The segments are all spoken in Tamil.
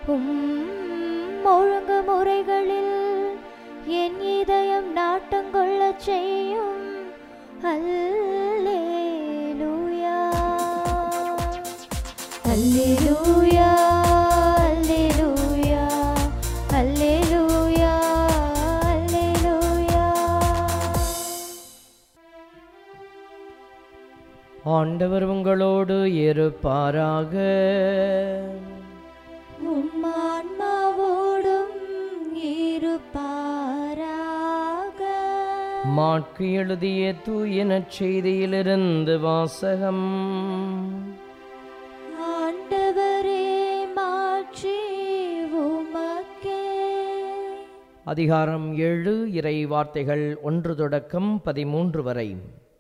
உம் ஒழுங்கு முறைகளில் என் இதயம் நாட்டங்கொள்ளச் செய்யும் அல்லேலூயா அல்லேலூயா அல்லேலூயா அல்லேலூயா அல்லேலூயா ஆண்டவர் உங்களோடு இருப்பாராக உம்மான்மாவோடும் இருப்பாராக மாற்கு எழுதிய தூயன செய்தியிலிருந்து வாசகம் ஆண்டவரே மாற்றி உமக்கே அதிகாரம் ஏழு இறை வார்த்தைகள் ஒன்று தொடக்கம் பதிமூன்று வரை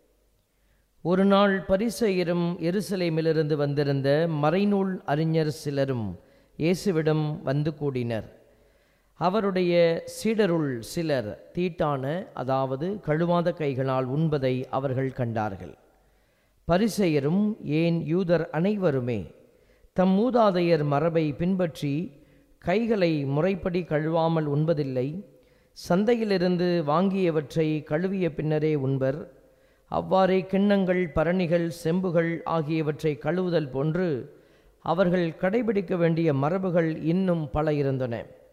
ஒரு நாள் பரிசெயரும் எருசலேமிலிருந்து வந்திருந்த மறைநூல் அறிஞர் சிலரும் இயேசுவிடம் வந்து கூடினர் அவருடைய சீடருள் சிலர் தீட்டான அதாவது கழுவாத கைகளால் உண்பதை அவர்கள் கண்டார்கள் பரிசெயரும் ஏன் யூதர் அனைவருமே தம் மூதாதையர் மரபை பின்பற்றி கைகளை முறைப்படி கழுவாமல் உண்பதில்லை சந்தையிலிருந்து வாங்கியவற்றை கழுவிய பின்னரே உண்பர் அவ்வாறே கிண்ணங்கள் பரணிகள் செம்புகள் ஆகியவற்றை கழுவுதல் போன்று அவர்கள் கடைபிடிக்க வேண்டிய மரபுகள் இன்னும் பல இருந்தன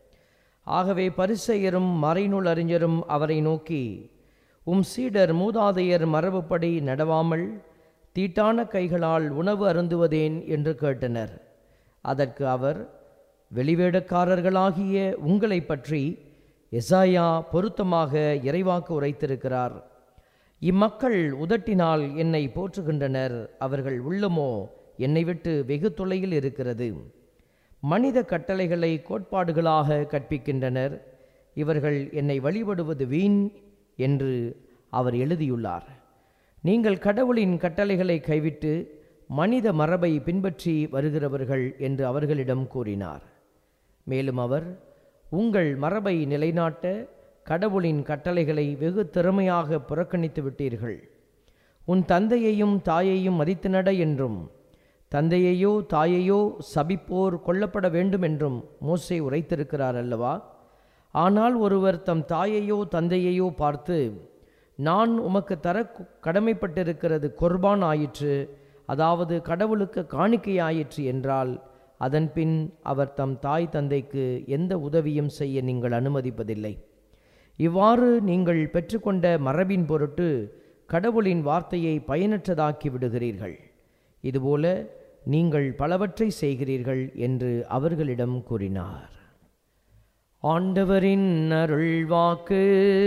ஆகவே பரிசெயரும் மறைநூல் அறிஞரும் அவரை நோக்கி உம் சீடர் மூதாதையர் மரபுப்படி நடவாமல் தீட்டான கைகளால் உணவு அருந்துவதேன் என்று கேட்டனர் அதற்கு அவர் வெளிவேடக்காரர்களாகிய உங்களை பற்றி எசாயா பொருத்தமாக இறைவாக்கு உரைத்திருக்கிறார் இம்மக்கள் உதட்டினால் என்னை போற்றுகின்றனர் அவர்கள் உள்ளமோ என்னை விட்டு வெகு தொலையில் இருக்கிறது மனித கட்டளைகளை கோட்பாடுகளாக கற்பிக்கின்றனர் இவர்கள் என்னை வழிபடுவது வீண் என்று அவர் எழுதியுள்ளார் நீங்கள் கடவுளின் கட்டளைகளை கைவிட்டு மனித மரபை பின்பற்றி வருகிறவர்கள் என்று அவர்களிடம் கூறினார் மேலும் அவர் உங்கள் மரபை நிலைநாட்ட கடவுளின் கட்டளைகளை வெகு திறமையாக புறக்கணித்து விட்டீர்கள் உன் தந்தையையும் தாயையும் மதித்து நட என்றும் தந்தையையோ தாயையோ சபிப்போர் கொல்லப்பட வேண்டும் என்றும் மோசே உரைத்திருக்கிறார் அல்லவா ஆனால் ஒருவர் தம் தாயையோ தந்தையையோ பார்த்து நான் உமக்கு தர கு- கடமைப்பட்டிருக்கிறது கொர்பான் ஆயிற்று அதாவது கடவுளுக்கு காணிக்கையாயிற்று என்றால் அதன்பின் அவர் தம் தாய் தந்தைக்கு எந்த உதவியும் செய்ய நீங்கள் அனுமதிப்பதில்லை இவ்வாறு நீங்கள் பெற்றுக்கொண்ட மரபின் பொருட்டு கடவுளின் வார்த்தையை பயனற்றதாக்கி விடுகிறீர்கள் இதுபோல நீங்கள் பலவற்றை செய்கிறீர்கள் என்று அவர்களிடம் கூறினார் ஆண்டவரின் அருள்வாக்கு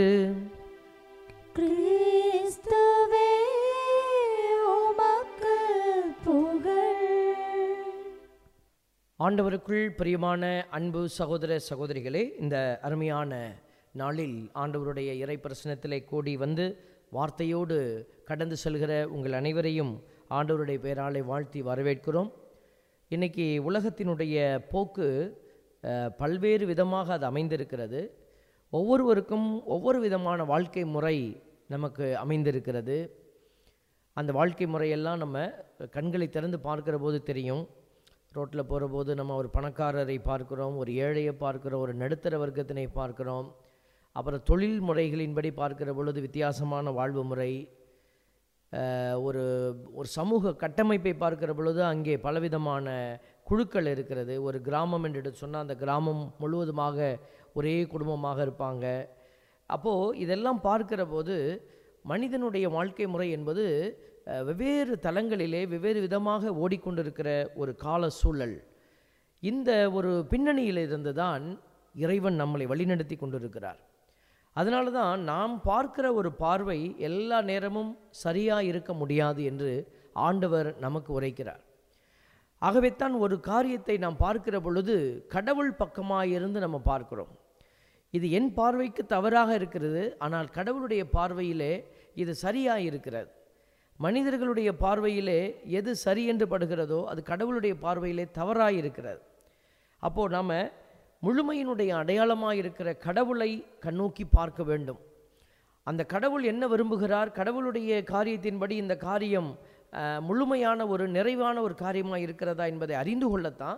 கிறிஸ்துவே உமக்கு புகழ் ஆண்டவருக்குள் பிரியமான அன்பு சகோதர சகோதரிகளே இந்த அருமையான நாளில் ஆண்டவருடைய இறை பிரசனத்திலே கூடி வந்து வார்த்தையோடு கடந்து செல்கிற உங்கள் அனைவரையும் ஆண்டவருடைய பெயராலே வாழ்த்தி வரவேற்கிறோம் இன்னைக்கு உலகத்தினுடைய போக்கு அஹ், பல்வேறு விதமாக அது அமைந்திருக்கிறது ஒவ்வொருவருக்கும் ஒவ்வொரு விதமான வாழ்க்கை முறை நமக்கு அமைந்திருக்கிறது அந்த வாழ்க்கை முறையெல்லாம் நம்ம கண்களை திறந்து பார்க்கிற போது தெரியும் ரோட்டில் போகிற போது நம்ம ஒரு பணக்காரரை பார்க்கிறோம் ஒரு ஏழையை பார்க்கிறோம் ஒரு நடுத்தர வர்க்கத்தினை பார்க்கிறோம் அப்புறம் தொழில் முறைகளின்படி பார்க்கிற பொழுது வித்தியாசமான வாழ்வு முறை அஹ், ஒரு ஒரு சமூக கட்டமைப்பை பார்க்கிற பொழுது அங்கே பலவிதமான குழுக்கள் இருக்கிறது ஒரு கிராமம் என்று சொன்னால் அந்த கிராமம் முழுவதுமாக ஒரே குடும்பமாக இருப்பாங்க அப்போது இதெல்லாம் பார்க்கிற போது மனிதனுடைய வாழ்க்கை முறை என்பது அஹ், வெவ்வேறு தளங்களிலே வெவ்வேறு விதமாக ஓடிக்கொண்டிருக்கிற ஒரு கால சூழல் இந்த ஒரு பின்னணியில் இருந்து தான் இறைவன் நம்மளை வழிநடத்தி கொண்டிருக்கிறார் அதனால தான் நாம் பார்க்கிற ஒரு பார்வை எல்லா நேரமும் சரியாக இருக்க முடியாது என்று ஆண்டவர் நமக்கு உரைக்கிறார் ஆகவே தான் ஒரு காரியத்தை நாம் பார்க்கிற பொழுது கடவுள் பக்கமாக இருந்து நம்ம பார்க்கிறோம் இது என் பார்வைக்கு தவறாக இருக்கிறது ஆனால் கடவுளுடைய பார்வையிலே இது சரியாக இருக்கிறது மனிதர்களுடைய பார்வையிலே எது சரி என்று படுகிறதோ அது கடவுளுடைய பார்வையிலே தவறாக இருக்கிறது அப்போது நாம் முழுமையினுடைய அடையாளமாக இருக்கிற கடவுளை கண்ணோக்கி பார்க்க வேண்டும் அந்த கடவுள் என்ன விரும்புகிறார் கடவுளுடைய காரியத்தின்படி இந்த காரியம் அஹ், முழுமையான ஒரு நிறைவான ஒரு காரியமாக இருக்கிறதா என்பதை அறிந்து கொள்ளத்தான்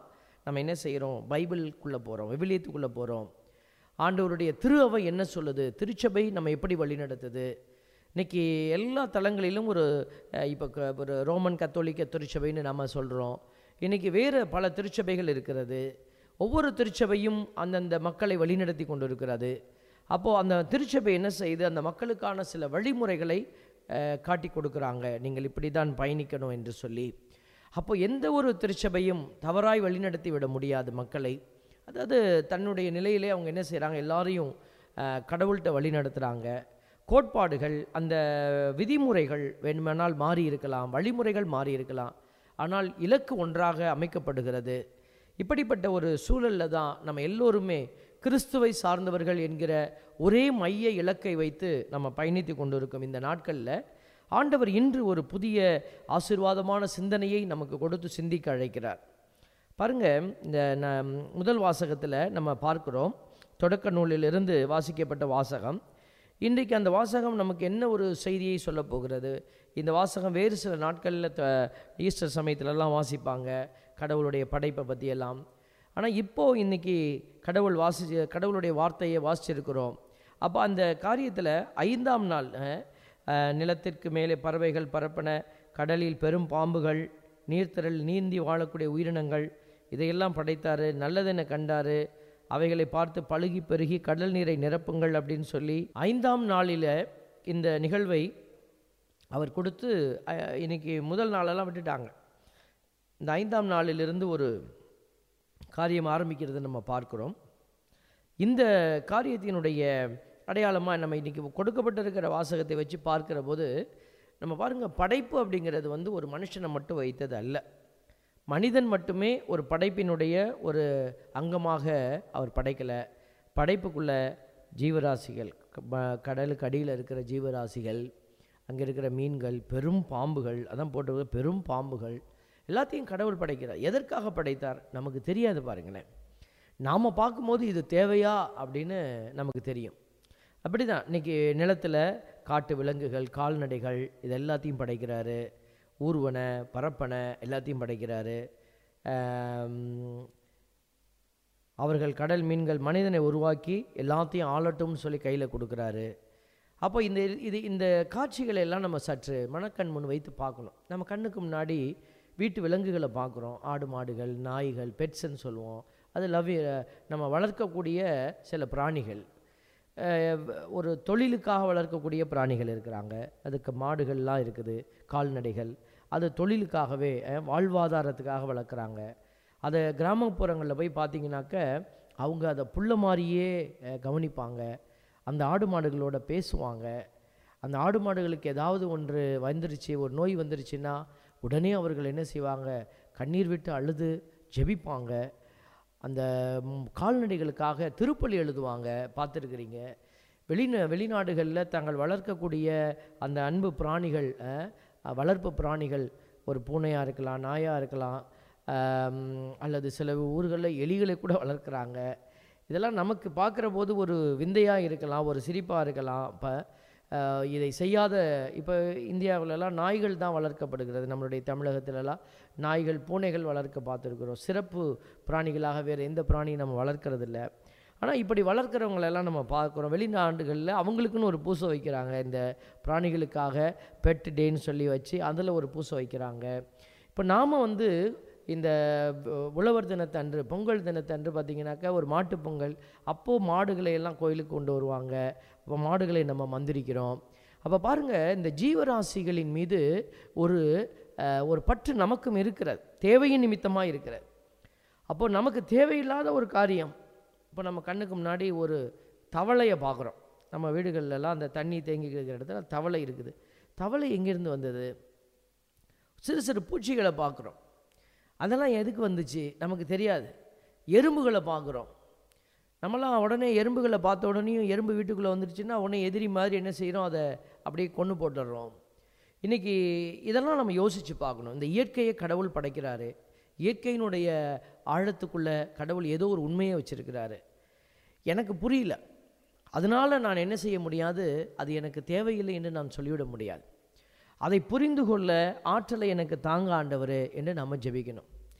நம்ம என்ன செய்கிறோம் பைபிளுக்குள்ளே போகிறோம் விவிலியத்துக்குள்ளே போகிறோம் ஆண்டவருடைய திரு அவை என்ன சொல்லுது திருச்சபை நம்ம எப்படி வழிநடத்துது இன்னைக்கு எல்லா தளங்களிலும் ஒரு இப்போ ஒரு ரோமன் கத்தோலிக்க திருச்சபைன்னு நம்ம சொல்கிறோம் இன்றைக்கி வேறு பல திருச்சபைகள் இருக்கிறது ஒவ்வொரு திருச்சபையும் அந்தந்த மக்களை வழிநடத்தி கொண்டு இருக்கிறது அப்போது அந்த திருச்சபை என்ன செய்யுது அந்த மக்களுக்கான சில வழிமுறைகளை அஹ், காட்டி கொடுக்குறாங்க நீங்கள் இப்படி தான் பயணிக்கணும் என்று சொல்லி அப்போ எந்த ஒரு திருச்சபையும் தவறாய் வழிநடத்தி விட முடியாது மக்களை அதாவது தன்னுடைய நிலையிலே அவங்க என்ன செய்கிறாங்க எல்லாரையும் அஹ், கடவுள்கிட்ட வழி நடத்துகிறாங்க கோட்பாடுகள் அந்த விதிமுறைகள் வேண்டுமானால் மாறி இருக்கலாம் வழிமுறைகள் மாறி இருக்கலாம் ஆனால் இலக்கு ஒன்றாக அமைக்கப்படுகிறது இப்படிப்பட்ட ஒரு சூழலில் தான் நம்ம எல்லோருமே கிறிஸ்துவை சார்ந்தவர்கள் என்கிற ஒரே மைய இலக்கை வைத்து நம்ம பயணித்து கொண்டிருக்கோம் இந்த நாட்களில் ஆண்டவர் இன்று ஒரு புதிய ஆசீர்வாதமான சிந்தனையை நமக்கு கொடுத்து சிந்திக்க அழைக்கிறார் பாருங்க இந்த ந- முதல் வாசகத்தில் நம்ம பார்க்கிறோம் தொடக்க நூலிலிருந்து வாசிக்கப்பட்ட வாசகம் இன்றைக்கு அந்த வாசகம் நமக்கு என்ன ஒரு செய்தியை சொல்ல போகிறது இந்த வாசகம் வேறு சில நாட்களில் த ஈஸ்டர் சமயத்திலலாம் வாசிப்பாங்க கடவுளுடைய படைப்பை பற்றியெல்லாம் ஆனால் இப்போது இன்னைக்கு கடவுள் வாசி கடவுளுடைய வார்த்தையை வாசிச்சிருக்கிறோம் அப்போ அந்த காரியத்தில் ஐந்தாம் நாள் அஹ், அஹ், நிலத்திற்கு மேலே பறவைகள் பரப்பன கடலில் பெரும் பாம்புகள் நீர்த்திரள் நீந்தி வாழக்கூடிய உயிரினங்கள் இதையெல்லாம் படைத்தார் நல்லதென கண்டார் அவைகளை பார்த்து பழுகி பெருகி கடல் நீரை நிரப்புங்கள் அப்படின்னு சொல்லி ஐந்தாம் நாளில் இந்த நிகழ்வை அவர் கொடுத்து அஹ், இன்னைக்கு முதல் நாளெல்லாம் விட்டுட்டாங்க இந்த ஐந்தாம் நாளிலிருந்து ஒரு காரியம் ஆரம்பிக்கிறதை நம்ம பார்க்கிறோம் இந்த காரியத்தினுடைய அடையாளமாக நம்ம இன்றைக்கி கொடுக்கப்பட்டிருக்கிற வாசகத்தை வச்சு பார்க்கிற போது நம்ம பாருங்கள் படைப்பு அப்படிங்கிறது வந்து ஒரு மனுஷனை மட்டும் வைத்தது அல்ல மனிதன் மட்டுமே ஒரு படைப்பினுடைய ஒரு அங்கமாக அவர் படைக்கலை படைப்புக்குள்ள ஜீவராசிகள் க- ப- கடலுக்கு அடியில் இருக்கிற ஜீவராசிகள் அங்கே இருக்கிற மீன்கள் பெரும் பாம்புகள் அதான் போட்டு பெரும் பாம்புகள் எல்லாத்தையும் கடவுள் படைக்கிறார் எதற்காக படைத்தார் நமக்கு தெரியாது பாருங்களேன் நாம் பார்க்கும்போது இது தேவையா அப்படின்னு நமக்கு தெரியும் அப்படிதான் இன்னைக்கு நிலத்தில் காட்டு விலங்குகள் கால்நடைகள் இது எல்லாத்தையும் படைக்கிறாரு ஊர்வன பரப்பன எல்லாத்தையும் படைக்கிறாரு ஆம், அவர்கள் கடல் மீன்கள் மனிதனை உருவாக்கி எல்லாத்தையும் ஆளட்டும்னு சொல்லி கையில் கொடுக்குறாரு அப்போ இந்த இது இந்த காட்சிகளை எல்லாம் நம்ம சற்று மனக்கண் முன் வைத்து பார்க்கணும் நம்ம கண்ணுக்கு முன்னாடி வீட்டு விலங்குகளை பார்க்குறோம் ஆடு மாடுகள் நாய்கள் பெட்ஸ்ன்னு சொல்லுவோம் அது லவ் நம்ம வளர்க்கக்கூடிய சில பிராணிகள் அஹ், ஒரு தொழிலுக்காக வளர்க்கக்கூடிய பிராணிகள் இருக்கிறாங்க அதுக்கு மாடுகள்லாம் இருக்குது கால்நடைகள் அது தொழிலுக்காகவே அஹ், வாழ்வாதாரத்துக்காக வளர்க்குறாங்க அதை கிராமப்புறங்களில் போய் பார்த்தீங்கன்னாக்க அவங்க அதை புள்ள மாதிரியே அஹ், கவனிப்பாங்க அந்த ஆடு மாடுகளோட பேசுவாங்க அந்த ஆடு மாடுகளுக்கு ஏதாவது ஒன்று வந்துருச்சு ஒரு நோய் வந்துருச்சுன்னா உடனே அவர்கள் என்ன செய்வாங்க கண்ணீர் விட்டு அழுது ஜெபிப்பாங்க அந்த ம், கால்நடைகளுக்காக திருப்பலி எழுதுவாங்க பார்த்துருக்குறீங்க வெளிந வெளிநாடுகளில் தாங்கள் வளர்க்கக்கூடிய அந்த அன்பு பிராணிகள் அஹ், வளர்ப்பு பிராணிகள் ஒரு பூனையாக இருக்கலாம் நாயாக இருக்கலாம் ஆம், அல்லது சில ஊர்களில் எலிகளை கூட வளர்க்குறாங்க இதெல்லாம் நமக்கு பார்க்குற போது ஒரு விந்தையாக இருக்கலாம் ஒரு சிரிப்பாக இருக்கலாம் இப்போ இதை செய்யாத இப்போ இந்தியாவிலலாம் நாய்கள் தான் வளர்க்கப்படுகிறது நம்மளுடைய தமிழகத்திலலாம் நாய்கள் பூனைகள் வளர்க்க பார்த்துருக்குறோம் சிறப்பு பிராணிகளாக வேறு எந்த பிராணியும் நம்ம வளர்க்கறதில்ல ஆனால் இப்படி வளர்க்குறவங்களெல்லாம் நம்ம பார்க்குறோம் வெளிநாடுகளில் அவங்களுக்குன்னு ஒரு பூசை வைக்கிறாங்க இந்த பிராணிகளுக்காக பெட் டேன்னு சொல்லி வச்சு அதில் ஒரு பூசை வைக்கிறாங்க இப்போ நாம் வந்து இந்த அஹ், உழவர் தினத்தன்று பொங்கல் தினத்தன்று பார்த்திங்கனாக்கா ஒரு மாட்டுப் பொங்கல் அப்போது மாடுகளை எல்லாம் கோயிலுக்கு கொண்டு வருவாங்க அப்போ மாடுகளை நம்ம மந்திரிக்கிறோம் அப்போ பாருங்கள் இந்த ஜீவராசிகளின் மீது ஒரு அஹ், ஒரு பற்று நமக்கும் இருக்கிறது தேவையின் நிமித்தமாக இருக்கிறது அப்போ நமக்கு தேவையில்லாத ஒரு காரியம் இப்போ நம்ம கண்ணுக்கு முன்னாடி ஒரு தவளையை பார்க்குறோம் நம்ம வீடுகள்லாம் அந்த தண்ணி தேங்கி இருக்கிற இடத்துல தவளை இருக்குது தவளை எங்கேருந்து வந்தது சிறு சிறு பூச்சிகளை பார்க்குறோம் அதெல்லாம் எதுக்கு வந்துச்சு நமக்கு தெரியாது எறும்புகளை பார்க்குறோம் நம்மலாம் உடனே எறும்புகளை பார்த்த உடனேயும் எறும்பு வீட்டுக்குள்ளே வந்துருச்சுன்னா உடனே எதிரி மாதிரி என்ன செய்கிறோம் அதை அப்படியே கொண்டு போட்டுடுறோம் இன்றைக்கி இதெல்லாம் நம்ம யோசித்து பார்க்கணும் இந்த இயற்கையை கடவுள் படைக்கிறாரு இயற்கையினுடைய ஆழத்துக்குள்ளே கடவுள் ஏதோ ஒரு உண்மையை வச்சிருக்கிறாரு எனக்கு புரியல அதனால் நான் என்ன செய்ய முடியாது அது எனக்கு தேவையில்லை என்று நான் சொல்லிவிட முடியாது அதை புரிந்து கொள்ள ஆற்றலை எனக்கு தாங்க ஆண்டவர் என்று நம்ம ஜெபிக்கணும்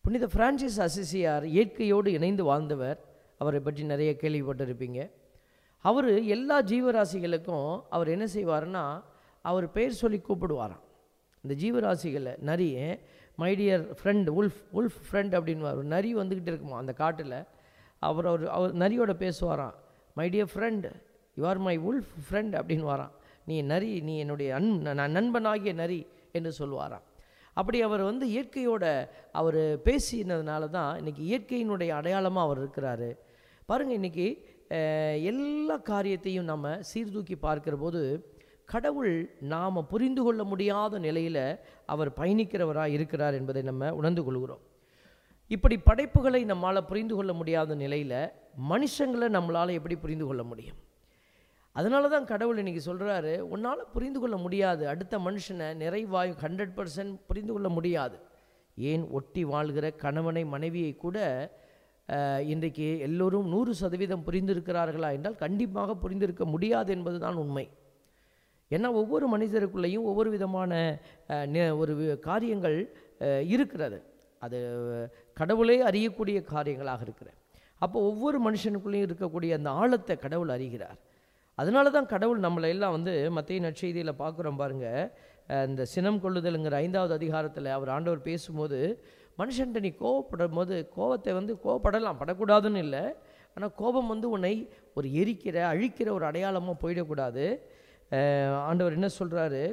புனித பிரான்சிஸ் அசிசியார் இயற்கையோடு இணைந்து வாழ்ந்தவர் அவரை பற்றி நிறைய கேள்விப்பட்டிருப்பீங்க அவர் எல்லா ஜீவராசிகளுக்கும் அவர் என்ன செய்வாருன்னா அவர் பெயர் சொல்லி கூப்பிடுவாராம் இந்த ஜீவராசிகளை நரிய my dear friend wolf wolf friend அப்படின்னு ஒரு நரி வந்துக்கிட்டு இருக்குமா அந்த காட்டில் அவர் அவர் அவர் நரியோட பேசுவாராம் my dear friend you are my wolf friend அப்படின்னு வாராம் நீ நரி நீ என்னுடைய அன் நான் நண்பனாகிய நரி என்று சொல்லுவாராம் அப்படி அவர் வந்து இயற்கையோட அவர் பேசினதுனால தான் இன்றைக்கி இயற்கையினுடைய அடையாளமாக அவர் இருக்கிறாரு பாருங்கள் இன்றைக்கி எல்லா காரியத்தையும் நம்ம சீர்தூக்கி பார்க்கிற போது கடவுள் நாம் புரிந்து கொள்ள முடியாத நிலையில் அவர் பயணிக்கிறவராக இருக்கிறார் என்பதை நம்ம உணர்ந்து கொள்கிறோம் இப்படி படைப்புகளை நம்மால் புரிந்து கொள்ள முடியாத நிலையில் மனுஷங்களை நம்மளால் எப்படி புரிந்து கொள்ள முடியும் அதனால தான் கடவுள் இன்றைக்கி சொல்கிறாரு உன்னால் புரிந்து கொள்ள முடியாது அடுத்த மனுஷனை நிறைவாய் ஹண்ட்ரட் பர்சன்ட் புரிந்து கொள்ள முடியாது ஏன் ஒட்டி வாழ்கிற கணவனை மனைவியை கூட அஹ், இன்றைக்கு எல்லோரும் நூறு சதவீதம் புரிந்திருக்கிறார்களா என்றால் கண்டிப்பாக புரிந்திருக்க முடியாது என்பது தான் உண்மை ஏன்னா ஒவ்வொரு மனிதருக்குள்ளேயும் ஒவ்வொரு விதமான அஹ், நெ- ஒரு வி- காரியங்கள் அஹ், இருக்கிறது அது கடவுளே அறியக்கூடிய காரியங்களாக இருக்கிறது அப்போ ஒவ்வொரு மனுஷனுக்குள்ளேயும் இருக்கக்கூடிய அந்த ஆழத்தை கடவுள் அறிகிறார் அதனால தான் கடவுள் நம்மளை எல்லாம் வந்து மத்திய நற்செய்தியில் பார்க்குறோம் பாருங்க அஹ், இந்த சினம் கொள்ளுதலுங்கிற ஐந்தாவது அதிகாரத்தில் அவர் ஆண்டவர் பேசும்போது மனுஷன்ட்ட நீ கோவப்படும் போது கோவத்தை வந்து கோவப்படலாம் படக்கூடாதுன்னு இல்லை ஆனால் கோபம் வந்து உன்னை ஒரு எரிக்கிற அழிக்கிற ஒரு அடையாளமாக போயிடக்கூடாது அஹ், ஆண்டவர் என்ன சொல்கிறாரு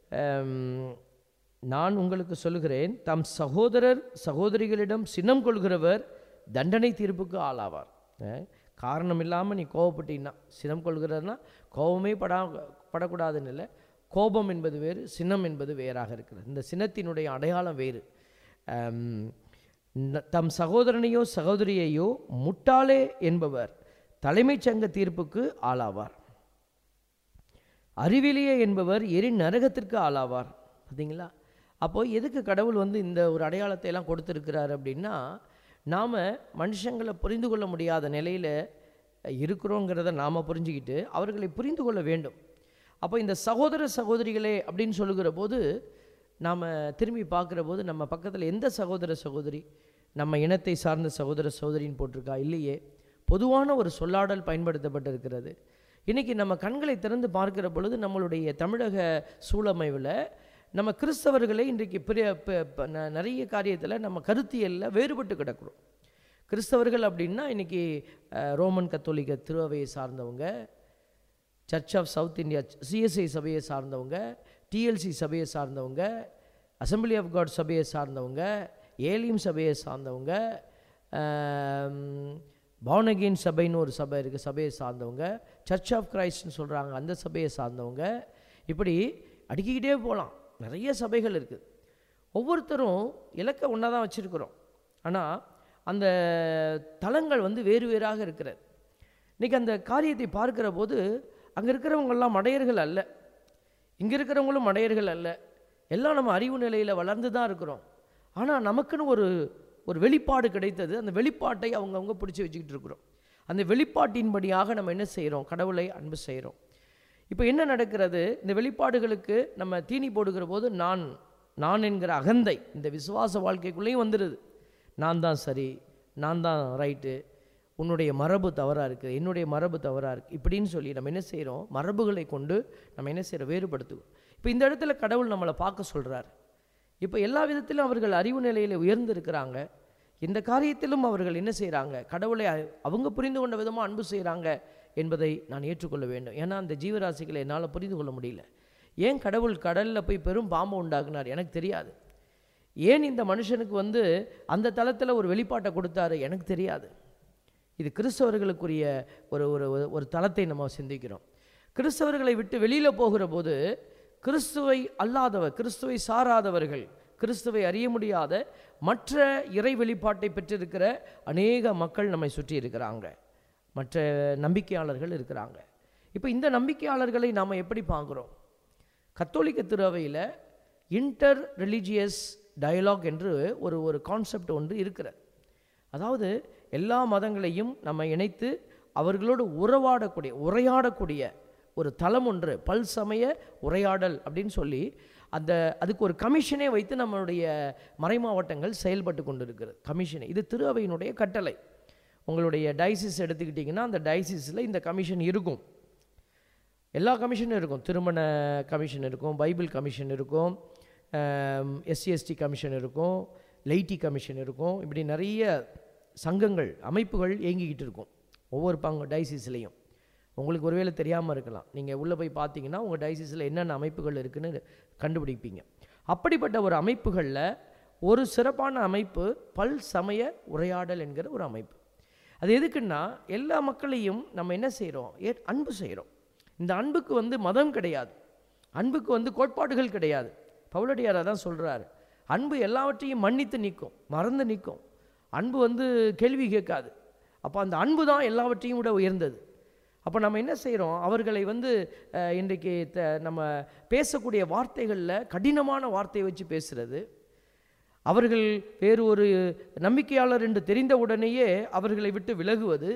நான் உங்களுக்கு சொல்லுகிறேன் தம் சகோதரர் சகோதரிகளிடம் சினம் கொள்கிறவர் தண்டனை தீர்ப்புக்கு ஆளாவார் அஹ், காரணம் இல்லாமல் நீ கோவப்பட்டீங்கன்னா சினம் கொள்கிறதுனா கோபமே படா படக்கூடாதுன்னு இல்லை கோபம் என்பது வேறு சினம் என்பது வேறாக இருக்கிறது இந்த சினத்தினுடைய அடையாளம் வேறு அம், ந- தம் சகோதரனையோ சகோதரியையோ முட்டாளே என்பவர் தலைமைச் சங்க தீர்ப்புக்கு ஆளாவார் அறிவிலியே என்பவர் எரி நரகத்திற்கு ஆளாவார் பார்த்தீங்களா அப்போ எதுக்கு கடவுள் வந்து இந்த ஒரு அடையாளத்தை எல்லாம் கொடுத்துருக்கிறார் அப்படின்னா நாம் மனுஷங்களை புரிந்து கொள்ள முடியாத நிலையில் இருக்கிறோங்கிறத நாம் புரிஞ்சுக்கிட்டு அவர்களை புரிந்து கொள்ள வேண்டும் அப்போ இந்த சகோதர சகோதரிகளே அப்படின்னு சொல்லுகிற போது நாம் திரும்பி பார்க்குற போது நம்ம பக்கத்தில் எந்த சகோதர சகோதரி நம்ம இனத்தை சார்ந்த சகோதர சகோதரின்னு போட்டிருக்கா இல்லையே பொதுவான ஒரு சொல்லாடல் பயன்படுத்தப்பட்டிருக்கிறது இன்றைக்கி நம்ம கண்களை திறந்து பார்க்கிற பொழுது நம்மளுடைய தமிழக சூழமைவில் நம்ம கிறிஸ்தவர்களே இன்றைக்கு பெரிய ப- ப- ந- நிறைய காரியத்தில் நம்ம கருத்தியலில் வேறுபட்டு கிடக்கிறோம் கிறிஸ்தவர்கள் அப்படின்னா இன்றைக்கி ரோமன் கத்தோலிக்க திருவையை சார்ந்தவங்க church of South India CSI சபையை சார்ந்தவங்க டிஎல்சி சபையை சார்ந்தவங்க அசம்பிளி ஆஃப் காட் சபையை சார்ந்தவங்க ஏலியம் சபையை சார்ந்தவங்க பவுனகீன் சபைன்னு ஒரு சபை இருக்குது சபையை சார்ந்தவங்க சர்ச் ஆஃப் கிரைஸ்ட்னு சொல்கிறாங்க அந்த சபையை சார்ந்தவங்க இப்படி அடுக்கிக்கிட்டே போகலாம் நிறைய சபைகள் இருக்குது ஒவ்வொருத்தரும் இலக்கை ஒன்றா தான் வச்சுருக்கிறோம் ஆனால் அந்த தலங்கள் வந்து வேறு வேறாக இருக்கிறது இன்றைக்கி அந்த காரியத்தை பார்க்கிற போது அங்கே இருக்கிறவங்கெல்லாம் மடையர்கள் அல்ல இங்கே இருக்கிறவங்களும் மடையர்கள் அல்ல எல்லாம் நம்ம அறிவு நிலையில் வளர்ந்து தான் இருக்கிறோம் ஆனால் நமக்குன்னு ஒரு ஒரு வெளிப்பாடு கிடைத்தது அந்த வெளிப்பாட்டை அவங்கவுங்க பிடிச்சி வச்சுக்கிட்டு இருக்கிறோம் அந்த வெளிப்பாட்டின்படியாக நம்ம என்ன செய்கிறோம் கடவுளை அன்பு செய்கிறோம் இப்போ என்ன நடக்கிறது இந்த வெளிப்பாடுகளுக்கு நம்ம தீனி போடுகிற போது நான் நான் என்கிற அகந்தை இந்த விசுவாச வாழ்க்கைக்குள்ளேயும் வந்துடுது நான் தான் சரி நான் தான் ரைட்டு உன்னுடைய மரபு தவறாக இருக்குது என்னுடைய மரபு தவறாக இருக்குது இப்படின்னு சொல்லி நம்ம என்ன செய்கிறோம் மரபுகளை கொண்டு நம்ம என்ன செய்கிறோம் வேறுபடுத்துவோம் இப்போ இந்த இடத்துல கடவுள் நம்மளை பார்க்க சொல்கிறார் இப்போ எல்லா விதத்திலும் அவர்கள் அறிவு நிலையில் உயர்ந்திருக்கிறாங்க இந்த காரியத்திலும் அவர்கள் என்ன செய்கிறாங்க கடவுளை அ- அவங்க புரிந்து கொண்ட விதமாக அன்பு செய்கிறாங்க என்பதை நான் ஏற்றுக்கொள்ள வேண்டும் ஏன்னா அந்த ஜீவராசிகளை என்னால் புரிந்து கொள்ள முடியல ஏன் கடவுள் கடலில் போய் பெரும் பாம்பு உண்டாக்குனார் எனக்கு தெரியாது ஏன் இந்த மனுஷனுக்கு வந்து அந்த தளத்தில் ஒரு வெளிப்பாட்டை கொடுத்தாரு எனக்கு தெரியாது இது கிறிஸ்தவர்களுக்குரிய ஒரு ஒரு ஒரு- ஒரு தளத்தை நம்ம சிந்திக்கிறோம் கிறிஸ்தவர்களை விட்டு வெளியில் போகிற போது கிறிஸ்துவை அல்லாதவர் கிறிஸ்துவை சாராதவர்கள் கிறிஸ்துவை அறிய முடியாத மற்ற இறை வெளிப்பாட்டை பெற்றிருக்கிற அநேக மக்கள் நம்மை சுற்றி இருக்கிறாங்க மற்ற நம்பிக்கையாளர்கள் இருக்கிறாங்க இப்போ இந்த நம்பிக்கையாளர்களை நாம் எப்படி பார்க்குறோம் கத்தோலிக்க திருவையில் இன்டர் ரிலீஜியஸ் டயலாக் என்று ஒரு ஒரு கான்செப்ட் ஒன்று இருக்கிறது அதாவது எல்லா மதங்களையும் நம்ம இணைத்து அவர்களோடு உறவாடக்கூடிய உரையாடக்கூடிய ஒரு தளம் ஒன்று பல்சமய உரையாடல் அப்படின்னு சொல்லி அந்த அதுக்கு ஒரு கமிஷனே வைத்து நம்மளுடைய மறைமாவட்டங்கள் செயல்பட்டு கொண்டு இருக்கிறது கமிஷனை இது திரு அவையினுடைய கட்டளை உங்களுடைய டைசிஸ் எடுத்துக்கிட்டிங்கன்னா அந்த டைசிஸில் இந்த கமிஷன் இருக்கும் எல்லா கமிஷனும் இருக்கும் திருமண கமிஷன் இருக்கும் பைபிள் கமிஷன் இருக்கும் எஸ்சிஎஸ்டி கமிஷன் இருக்கும் லைட்டி கமிஷன் இருக்கும் இப்படி நிறைய சங்கங்கள் அமைப்புகள் இயங்கிக்கிட்டு இருக்கும் ஒவ்வொரு பங்கு டைசிஸ்லேயும் உங்களுக்கு ஒருவேளை தெரியாமல் இருக்கலாம் நீங்கள் உள்ளே போய் பார்த்தீங்கன்னா உங்கள் டைசிஸில் என்னென்ன அமைப்புகள் இருக்குன்னு கண்டுபிடிப்பீங்க அப்படிப்பட்ட ஒரு அமைப்புகளில் ஒரு சிறப்பான அமைப்பு பல் சமய உரையாடல் என்கிற ஒரு அமைப்பு அது எதுக்குன்னா எல்லா மக்களையும் நம்ம என்ன செய்கிறோம் ஏ அன்பு செய்கிறோம் இந்த அன்புக்கு வந்து மதம் கிடையாது அன்புக்கு வந்து கோட்பாடுகள் கிடையாது பவுலடியார் தான் சொல்கிறாரு அன்பு எல்லாவற்றையும் மன்னித்து நிற்கும் மறந்து நிற்கும் அன்பு வந்து கேள்வி கேட்காது அப்போ அந்த அன்பு தான் எல்லாவற்றையும் விட உயர்ந்தது அப்போ நம்ம என்ன செய்கிறோம் அவர்களை வந்து அஹ், இன்றைக்கு த நம்ம பேசக்கூடிய வார்த்தைகளில் கடினமான வார்த்தையை வச்சு பேசுகிறது அவர்கள் வேறு ஒரு நம்பிக்கையாளர் என்று தெரிந்த உடனேயே அவர்களை விட்டு விலகுவது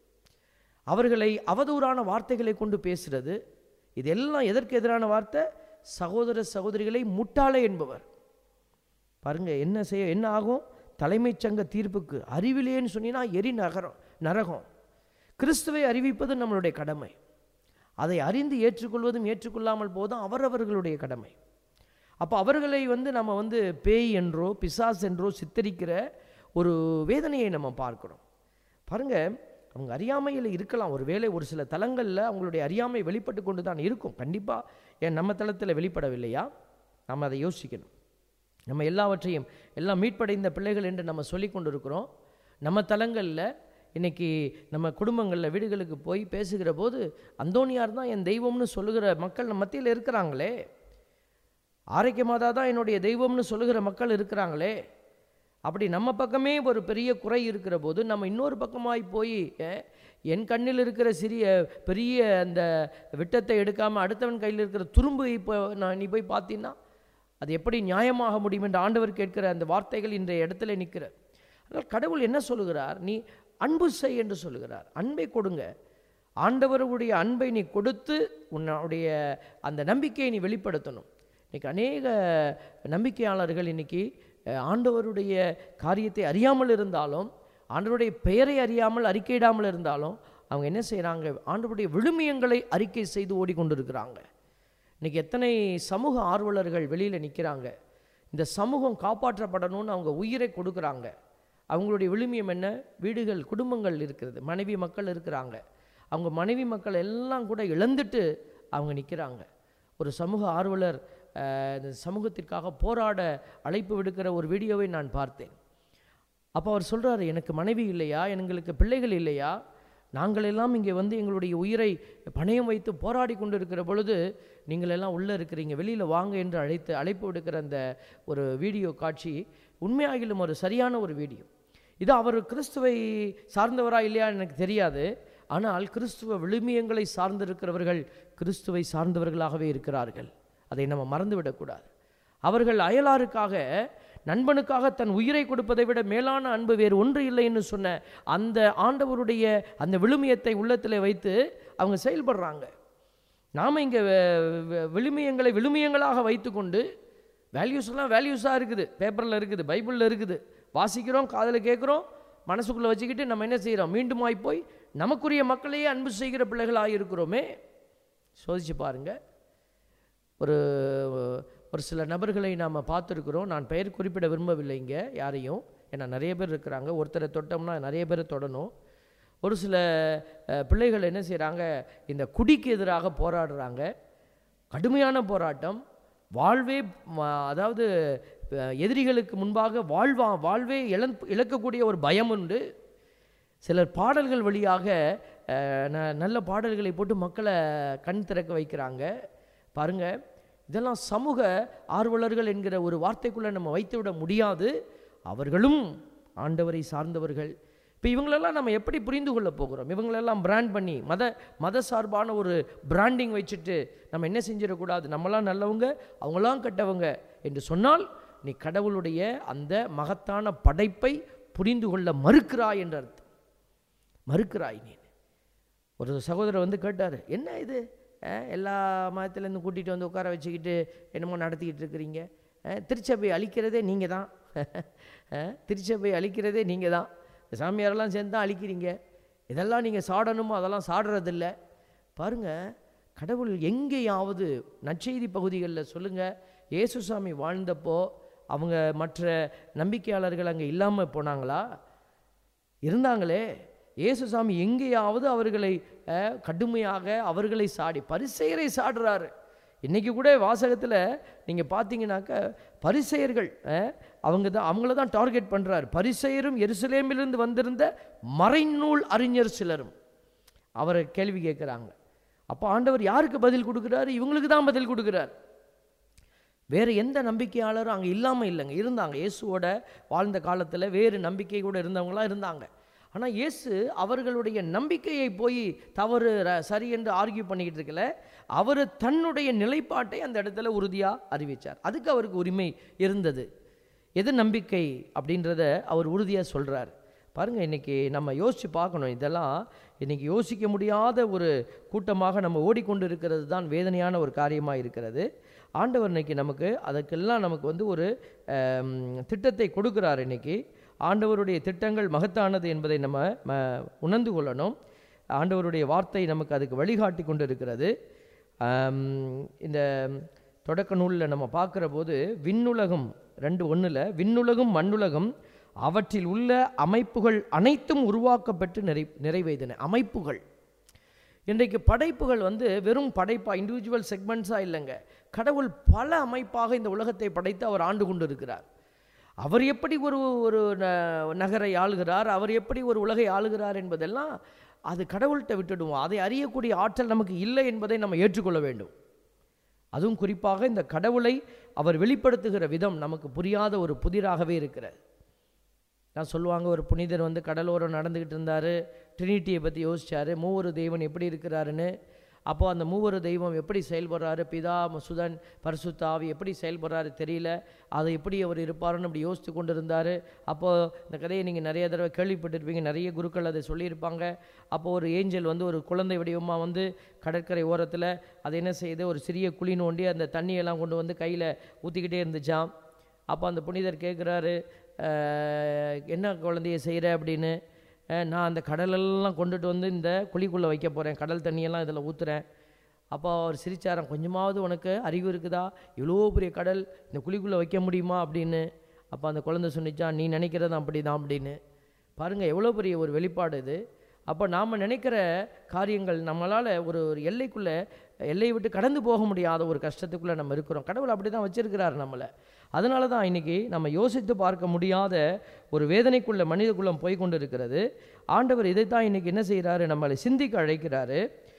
அவர்களை அவதூறான வார்த்தைகளை கொண்டு பேசுறது இதெல்லாம் எதற்கு எதிரான வார்த்தை சகோதர சகோதரிகளை முட்டாளே என்பவர் பாருங்க என்ன செய்ய என்ன ஆகும் தலைமைச் சங்க தீர்ப்புக்கு அறிவிலேன்னு சொன்னீங்கன்னா எரி நகரம் நரகம் கிறிஸ்துவை அறிவிப்பது நம்மளுடைய கடமை அதை அறிந்து ஏற்றுக்கொள்வதும் ஏற்றுக்கொள்ளாமல் போதும் அவரவர்களுடைய கடமை அப்போ அவர்களை வந்து நம்ம வந்து பேய் என்றோ பிசாஸ் என்றோ சித்தரிக்கிற ஒரு வேதனையை நம்ம பார்க்கிறோம் பாருங்க அவங்க அறியாமையில் இருக்கலாம் ஒரு வேளை ஒரு சில தலங்களில் அவங்களுடைய அறியாமை வெளிப்பட்டு கொண்டு தான் இருக்கும் கண்டிப்பாக ஏன் நம்ம தளத்தில் வெளிப்படவில்லையா நம்ம அதை யோசிக்கணும் நம்ம எல்லாவற்றையும் எல்லாம் மீட்படைந்த பிள்ளைகள் என்று நம்ம சொல்லி கொண்டு இருக்கிறோம் நம்ம தலங்களில் இன்னைக்கு நம்ம குடும்பங்களில் வீடுகளுக்கு போய் பேசுகிற போது அந்தோனியார் தான் என் தெய்வம்னு சொல்லுகிற மக்கள் நம்ம மத்தியில் இருக்கிறாங்களே ஆரோக்கியமாதா தான் என்னுடைய தெய்வம்னு சொல்லுகிற மக்கள் இருக்கிறாங்களே அப்படி நம்ம பக்கமே ஒரு பெரிய குறை இருக்கிற போது நம்ம இன்னொரு பக்கமாய் போய் அஹ், என் கண்ணில் இருக்கிற சிறிய பெரிய அந்த விட்டத்தை எடுக்காமல் அடுத்தவன் கையில் இருக்கிற துரும்பு இப்போ நான் நீ போய் பார்த்தீங்கன்னா அது எப்படி நியாயமாக முடியும் என்று ஆண்டவர் கேட்கிற அந்த வார்த்தைகள் இன்றைய இடத்துல நிற்கிற அதனால் கடவுள் என்ன சொல்லுகிறார் நீ அன்பு செய் என்று சொல்லுகிறார் அன்பை கொடுங்க ஆண்டவருடைய அன்பை நீ கொடுத்து உன்னுடைய அந்த நம்பிக்கையை நீ வெளிப்படுத்தணும் இன்னைக்கு அநேக நம்பிக்கையாளர்கள் இன்னைக்கு அஹ், ஆண்டவருடைய காரியத்தை அறியாமல் இருந்தாலும் ஆண்டவருடைய பெயரை அறியாமல் அறிக்கையிடாமல் இருந்தாலும் அவங்க என்ன செய்கிறாங்க ஆண்டவருடைய விழுமியங்களை அறிக்கை செய்து ஓடிக்கொண்டிருக்கிறாங்க இன்னைக்கு எத்தனை சமூக ஆர்வலர்கள் வெளியில் நிற்கிறாங்க இந்த சமூகம் காப்பாற்றப்படணும்னு அவங்க உயிரை கொடுக்குறாங்க அவங்களுடைய விழுமியம் என்ன வீடுகள் குடும்பங்கள் இருக்கிறது மனைவி மக்கள் இருக்கிறாங்க அவங்க மனைவி மக்கள் எல்லாம் கூட இழந்துட்டு அவங்க நிற்கிறாங்க ஒரு சமூக ஆர்வலர் அஹ், இந்த சமூகத்திற்காக போராட அழைப்பு விடுக்கிற ஒரு வீடியோவை நான் பார்த்தேன் அப்போ அவர் சொல்றாரு எனக்கு மனைவி இல்லையா எங்களுக்கு பிள்ளைகள் இல்லையா நாங்கள் எல்லாம் இங்கே வந்து எங்களுடைய உயிரை பணயம் வைத்து போராடி கொண்டு இருக்கிற பொழுது நீங்கள் எல்லாம் உள்ளே இருக்கிறீங்க வெளியில் வாங்க என்று அழைத்து அழைப்பு விடுக்கிற அந்த ஒரு வீடியோ காட்சி உண்மையாகிலும் ஒரு சரியான ஒரு வீடியோ இது அவர் கிறிஸ்துவை சார்ந்தவரா இல்லையா எனக்கு தெரியாது ஆனால் கிறிஸ்துவ விழுமியங்களை சார்ந்திருக்கிறவர்கள் கிறிஸ்துவை சார்ந்தவர்களாகவே இருக்கிறார்கள் அதை நம்ம மறந்துவிடக்கூடாது அவர்கள் அயலாருக்காக நண்பனுக்காக தன் உயிரை கொடுப்பதை விட மேலான அன்பு வேறு ஒன்று இல்லை என்று சொன்ன அந்த ஆண்டவருடைய அந்த விழுமியத்தை உள்ளத்தில் வைத்து அவங்க செயல்படுறாங்க நாம் இங்கே விழுமியங்களை விழுமியங்களாக வைத்துக்கொண்டு வேல்யூஸ் எல்லாம் வேல்யூஸாக இருக்குது பேப்பரில் இருக்குது பைபிளில் இருக்குது வாசிக்கிறோம் காதில் கேட்குறோம் மனசுக்குள்ளே வச்சுக்கிட்டு நம்ம என்ன செய்கிறோம் மீண்டுமாய் போய் நமக்குரிய மக்களையே அன்பு செய்கிற பிள்ளைகளாக இருக்கிறோமே சோதிச்சு பாருங்கள் ஒரு ஒரு சில நபர்களை நாம் பார்த்துருக்குறோம் நான் பெயர் குறிப்பிட விரும்பவில்லை இங்கே யாரையும் ஏன்னா நிறைய பேர் இருக்கிறாங்க ஒருத்தரை தொட்டோம்னா நிறைய பேரை தொடணும் ஒரு சில அஹ், பிள்ளைகள் என்ன செய்கிறாங்க இந்த குடிக்கு எதிராக போராடுறாங்க கடுமையான போராட்டம் வாழ்வே ம- அதாவது அஹ், எதிரிகளுக்கு முன்பாக வாழ்வா வாழ்வே இழந் இழக்கக்கூடிய ஒரு பயம் உண்டு சிலர் பாடல்கள் வழியாக அஹ், ந- நல்ல பாடல்களை போட்டு மக்களை கண் திறக்க வைக்கிறாங்க பாருங்க இதெல்லாம் சமூக ஆர்வலர்கள் என்கிற ஒரு வார்த்தைக்குள்ளே நம்ம வைத்துவிட முடியாது அவர்களும் ஆண்டவரை சார்ந்தவர்கள் இப்போ இவங்களெல்லாம் நம்ம எப்படி புரிந்து கொள்ள போகிறோம் இவங்களெல்லாம் பிராண்ட் பண்ணி மத மத சார்பான ஒரு பிராண்டிங் வச்சுட்டு நம்ம என்ன செஞ்சிடக்கூடாது நம்மளாம் நல்லவங்க அவங்களாம் கெட்டவங்க என்று சொன்னால் நீ கடவுளுடைய அந்த மகத்தான படைப்பை புரிந்து கொள்ள மறுக்கிறாய் என்ற அர்த்தம் மறுக்கிறாய் நீ ஒரு சகோதரர் வந்து கேட்டார் என்ன இது அஹ், எல்லா மதத்துலேருந்து கூட்டிகிட்டு வந்து உட்கார வச்சுக்கிட்டு என்னமோ நடத்திக்கிட்டு இருக்கிறீங்க அஹ், திருச்சபை அழிக்கிறதே நீங்கள் தான் அஹ், திருச்சபை அழிக்கிறதே நீங்கள் தான் இந்த சாமியாரெல்லாம் சேர்ந்து தான் அழிக்கிறீங்க இதெல்லாம் நீங்கள் சாடணுமோ அதெல்லாம் சாடுறதில்ல பாருங்க கடவுள் எங்கேயாவது நற்செய்தி பகுதிகளில் சொல்லுங்கள் இயேசுசாமி வாழ்ந்தப்போ அவங்க மற்ற நம்பிக்கையாளர்கள் அங்கே இல்லாமல் போனாங்களா இருந்தாங்களே இயேசுசாமி எங்கேயாவது அவர்களை அஹ், கடுமையாக அவர்களை சாடி பரிசெயரை சாடுறாரு இன்னைக்கு கூட வாசகத்தில் நீங்கள் பார்த்தீங்கன்னாக்க பரிசெயர்கள் அஹ், அவங்க தான் அவங்கள தான் டார்கெட் பண்ணுறாரு பரிசெயரும் எருசலேமிலிருந்து வந்திருந்த மறைநூல் அறிஞர் சிலரும் அவரை கேள்வி கேட்குறாங்க அப்போ ஆண்டவர் யாருக்கு பதில் கொடுக்குறாரு இவங்களுக்கு தான் பதில் கொடுக்குறார் வேறு எந்த நம்பிக்கையாளரும் அங்கே இல்லாமல் இல்லைங்க இருந்தாங்க இயேசுவோட வாழ்ந்த காலத்தில் வேறு நம்பிக்கை கூட இருந்தவங்களாம் இருந்தாங்க ஆனால் இயேசு அவர்களுடைய நம்பிக்கையை போய் தவறு ர- சரி என்று ஆர்கியூ பண்ணிக்கிட்டு இருக்கல அவர் தன்னுடைய நிலைப்பாட்டை அந்த இடத்துல உறுதியாக அறிவித்தார் அதுக்கு அவருக்கு உரிமை இருந்தது எது நம்பிக்கை அப்படின்றத அவர் உறுதியாக சொல்கிறார் பாருங்க இன்னைக்கு நம்ம யோசித்து பார்க்கணும் இதெல்லாம் இன்னைக்கு யோசிக்க முடியாத ஒரு கூட்டமாக நம்ம ஓடிக்கொண்டு இருக்கிறது தான் வேதனையான ஒரு காரியமாக இருக்கிறது ஆண்டவர் இன்னைக்கு நமக்கு அதுக்கெல்லாம் நமக்கு வந்து ஒரு ஆம், திட்டத்தை கொடுக்குறார் இன்னைக்கு ஆண்டவருடைய திட்டங்கள் மகத்தானது என்பதை நம்ம ம, உணர்ந்து கொள்ளணும் ஆண்டவருடைய வார்த்தை நமக்கு அதுக்கு வழிகாட்டி கொண்டு இருக்கிறது ஆம், இந்த தொடக்க நூலில் நம்ம பார்க்குற போது விண்ணுலகம் ரெண்டு ஒன்றில் விண்ணுலகம் மண்ணுலகம் அவற்றில் உள்ள அமைப்புகள் அனைத்தும் உருவாக்கப்பட்டு நிறை நிறைவேறின அமைப்புகள் இன்றைக்கு படைப்புகள் வந்து வெறும் படைப்பாக இண்டிவிஜுவல் செக்மெண்ட்ஸாக இல்லைங்க கடவுள் பல அமைப்பாக இந்த உலகத்தை படைத்து அவர் ஆண்டு கொண்டு இருக்கிறார் அவர் எப்படி ஒரு ஒரு ந- நகரை ஆளுகிறார் அவர் எப்படி ஒரு உலகை ஆளுகிறார் என்பதெல்லாம் அது கடவுள்கிட்ட விட்டுடுவோம் அதை அறியக்கூடிய ஆற்றல் நமக்கு இல்லை என்பதை நம்ம ஏற்றுக்கொள்ள வேண்டும் அதுவும் குறிப்பாக இந்த கடவுளை அவர் வெளிப்படுத்துகிற விதம் நமக்கு புரியாத ஒரு புதிராகவே இருக்கிறது நான் சொல்லுவாங்க ஒரு புனிதர் வந்து கடலோரம் நடந்துக்கிட்டு இருந்தார் ட்ரினிட்டியை பற்றி யோசிச்சாரு மூவரு தெய்வன் எப்படி இருக்கிறாருன்னு அப்போ அந்த மூவரு தெய்வம் எப்படி செயல்படுறாரு பிதா சுதன் பரிசுத்தாவி எப்படி செயல்படுறாரு தெரியல அதை எப்படி அவர் இருப்பாருன்னு அப்படி யோசித்து கொண்டு இருந்தார் அப்போது இந்த கதையை நீங்கள் நிறைய தடவை கேள்விப்பட்டிருப்பீங்க நிறைய குருக்கள் அதை சொல்லியிருப்பாங்க அப்போ ஒரு ஏஞ்சல் வந்து ஒரு குழந்தை வடிவமாக வந்து கடற்கரை ஓரத்தில் அதை என்ன செய்யுது ஒரு சிறிய குழி நோண்டி அந்த தண்ணியெல்லாம் கொண்டு வந்து கையில் ஊற்றிக்கிட்டே இருந்துச்சாம் அப்போ அந்த புனிதர் கேட்குறாரு என்ன குழந்தைய செய்கிற அப்படின்னு அஹ், நான் அந்த கடலெல்லாம் கொண்டுட்டு வந்து இந்த குழிக்குள்ளே வைக்க போகிறேன் கடல் தண்ணியெல்லாம் இதில் ஊற்றுறேன் அப்போ அவர் சிரிச்சாராம் கொஞ்சமாவது உனக்கு அறிவு இருக்குதா இவ்வளோ பெரிய கடல் இந்த குழிக்குள்ளே வைக்க முடியுமா அப்படின்னு அப்போ அந்த குழந்தை சொன்னிச்சான் நீ நினைக்கிறது அப்படி தான் அப்படின்னு பாருங்கள் எவ்வளோ பெரிய ஒரு வெளிப்பாடு இது அப்போ நாம் நினைக்கிற காரியங்கள் நம்மளால் ஒரு ஒரு எல்லைக்குள்ளே எல்லையை விட்டு கடந்து போக முடியாத ஒரு கஷ்டத்துக்குள்ளே நம்ம இருக்கிறோம் கடவுள் அப்படி தான் வச்சிருக்கிறார் நம்மளை அதனால தான் இன்னைக்கு நம்ம யோசித்து பார்க்க முடியாத ஒரு வேதனைக்குள்ள மனிதக்குள்ளம் போய் கொண்டு இருக்கிறது ஆண்டவர் இதைத்தான் இன்னைக்கு என்ன செய்கிறாரு நம்மளை சிந்திக்க அழைக்கிறாரு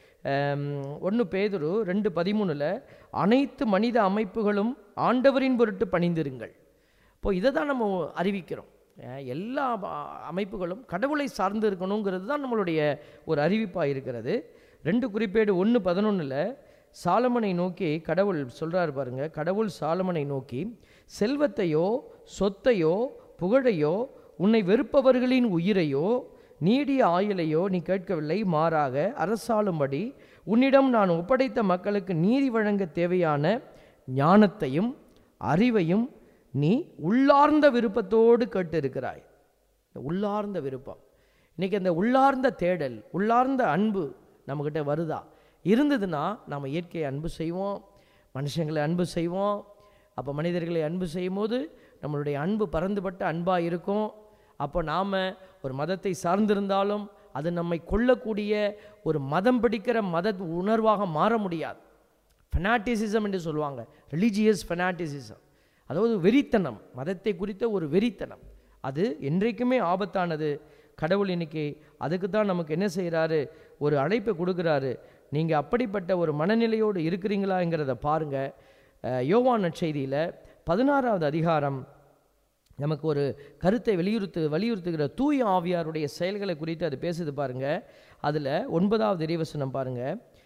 ஒன்று பேதுரு ரெண்டு பதிமூணில் அனைத்து மனித அமைப்புகளும் ஆண்டவரின் பொருட்டு பணிந்திருங்கள் இப்போ இதை தான் நம்ம அறிவிக்கிறோம் அஹ் எல்லா அ- அமைப்புகளும் கடவுளை சார்ந்து இருக்கணுங்கிறது தான் நம்மளுடைய ஒரு அறிவிப்பாக இருக்கிறது ரெண்டு குறிப்பேடு ஒன்று பதினொன்றில் சாலமனை நோக்கி கடவுள் சொல்றாரு பாருங்க கடவுள் சாலமனை நோக்கி செல்வத்தையோ சொத்தையோ புகழையோ உன்னை வெறுப்பவர்களின் உயிரையோ நீடிய ஆயுளையோ நீ கேட்கவில்லை மாறாக அரசாளும்படி உன்னிடம் நான் ஒப்படைத்த மக்களுக்கு நீதி வழங்க தேவையான ஞானத்தையும் அறிவையும் நீ உள்ளார்ந்த விருப்பத்தோடு கேட்டு இருக்கிறாய் இந்த உள்ளார்ந்த விருப்பம் இன்னைக்கு அந்த உள்ளார்ந்த தேடல் உள்ளார்ந்த அன்பு நம்மக்கிட்ட வருதா இருந்ததுன்னா நம்ம இயற்கையை அன்பு செய்வோம் மனுஷங்களை அன்பு செய்வோம் அப்போ மனிதர்களை அன்பு செய்யும்போது நம்மளுடைய அன்பு பறந்துபட்ட அன்பாக இருக்கும் அப்போ நாம் ஒரு மதத்தை சார்ந்திருந்தாலும் அது நம்மை கொள்ளக்கூடிய ஒரு மதம் பிடிக்கிற மத உணர்வாக மாற முடியாது ஃபெனாட்டிசிசம் என்று சொல்லுவாங்க ரிலீஜியஸ் ஃபெனாட்டிசிசம் அதாவது வெறித்தனம் மதத்தை குறித்த ஒரு வெறித்தனம் அது என்றைக்குமே ஆபத்தானது கடவுள் இன்னைக்கு அதுக்கு தான் நமக்கு என்ன செய்கிறாரு ஒரு அழைப்பை கொடுக்குறாரு நீங்கள் அப்படிப்பட்ட ஒரு மனநிலையோடு இருக்கிறீங்களாங்கிறத பாருங்கள் யோவான் நற்செய்தியில் பதினாறாவது அதிகாரம் நமக்கு ஒரு கருத்தை வலியுறுத்து வலியுறுத்துகிற தூய ஆவியாருடைய செயல்களை குறித்து அது பேசுது பாருங்க அதில் ஒன்பதாவது இறைவசனம் பாருங்க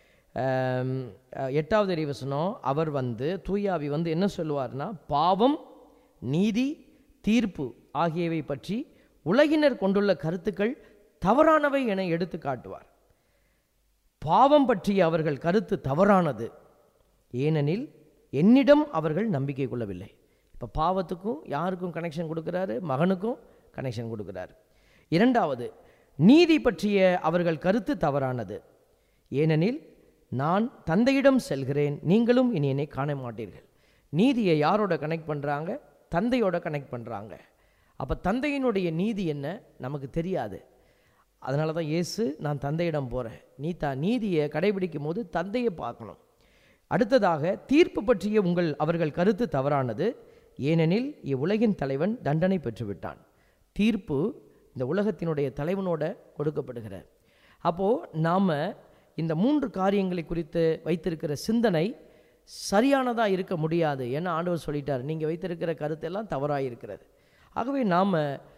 ஆம், அஹ், எட்டாவது இறைவசனம் அவர் வந்து தூய ஆவி வந்து என்ன சொல்லுவார்னா பாவம் நீதி தீர்ப்பு ஆகியவை பற்றி உலகினர் கொண்டுள்ள கருத்துக்கள் தவறானவை என எடுத்து காட்டுவார் பாவம் பற்றிய அவர்கள் கருத்து தவறானது ஏனெனில் என்னிடம் அவர்கள் நம்பிக்கை கொள்ளவில்லை இப்போ பாவத்துக்கும் யாருக்கும் கனெக்ஷன் கொடுக்குறாரு மகனுக்கும் கனெக்ஷன் கொடுக்குறாரு இரண்டாவது நீதி பற்றிய அவர்கள் கருத்து தவறானது ஏனெனில் நான் தந்தையிடம் செல்கிறேன் நீங்களும் இனி என்னை காண மாட்டீர்கள் நீதியை யாரோட கனெக்ட் பண்ணுறாங்க தந்தையோட கனெக்ட் பண்ணுறாங்க அப்போ தந்தையினுடைய நீதி என்ன நமக்கு தெரியாது அதனால தான் இயேசு நான் தந்தையிடம் போகிறேன் நீ த நீதியை கடைபிடிக்கும் போது தந்தையை பார்க்கணும் அடுத்ததாக தீர்ப்பு பற்றிய உங்கள் அவர்கள் கருத்து தவறானது ஏனெனில் இவ்வுலகின் தலைவன் தண்டனை பெற்றுவிட்டான் தீர்ப்பு இந்த உலகத்தினுடைய தலைவனோட கொடுக்கப்படுகிறார் அப்போது நாம் இந்த மூன்று காரியங்களை குறித்து வைத்திருக்கிற சிந்தனை சரியானதாக இருக்க முடியாது ஏன்னா ஆண்டவர் சொல்லிட்டார் நீங்கள் வைத்திருக்கிற கருத்தெல்லாம் தவறாக இருக்கிறது ஆகவே நாம்